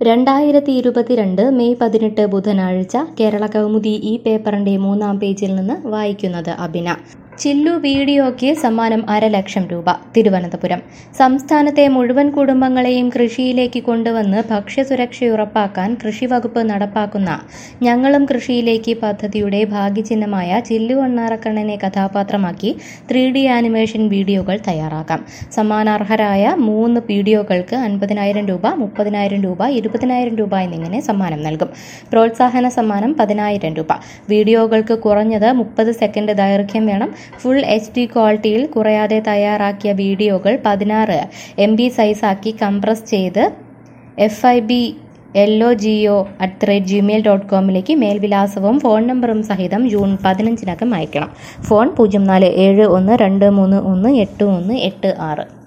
രണ്ടായിരത്തി ഇരുപത്തിരണ്ട് മെയ് പതിനെട്ട് ബുധനാഴ്ച കേരള കൗമുദി ഈ പേപ്പറിന്റെ മൂന്നാം പേജിൽ നിന്ന് വായിക്കുന്നത് അബിന ചില്ലു വീഡിയോയ്ക്ക് സമ്മാനം അരലക്ഷം രൂപ തിരുവനന്തപുരം സംസ്ഥാനത്തെ മുഴുവൻ കുടുംബങ്ങളെയും കൃഷിയിലേക്ക് കൊണ്ടുവന്ന് ഭക്ഷ്യസുരക്ഷയുറപ്പാക്കാൻ കൃഷി വകുപ്പ് നടപ്പാക്കുന്ന ഞങ്ങളും കൃഷിയിലേക്ക് പദ്ധതിയുടെ ഭാഗ്യചിഹ്നമായ ചില്ലു അണ്ണാറക്കണ്ണനെ കഥാപാത്രമാക്കി ത്രീ ഡി ആനിമേഷൻ വീഡിയോകൾ തയ്യാറാക്കാം സമ്മാനാർഹരായ മൂന്ന് വീഡിയോകൾക്ക് അൻപതിനായിരം രൂപ മുപ്പതിനായിരം രൂപ ഇരുപതിനായിരം രൂപ എന്നിങ്ങനെ സമ്മാനം നൽകും പ്രോത്സാഹന സമ്മാനം പതിനായിരം രൂപ വീഡിയോകൾക്ക് കുറഞ്ഞത് മുപ്പത് സെക്കൻഡ് ദൈർഘ്യം വേണം ഫുൾ എച്ച് ഡി ക്വാളിറ്റിയിൽ കുറയാതെ തയ്യാറാക്കിയ വീഡിയോകൾ പതിനാറ് എം ബി സൈസാക്കി കംപ്രസ് ചെയ്ത് F I B L O G O at the rate Gmail dot കോമിലേക്ക് മേൽവിലാസവും ഫോൺ നമ്പറും സഹിതം ജൂൺ പതിനഞ്ചിനകം അയക്കണം ഫോൺ പൂജ്യം നാല് ഏഴ് ഒന്ന് രണ്ട് മൂന്ന് ഒന്ന് എട്ട് ഒന്ന് എട്ട് ആറ്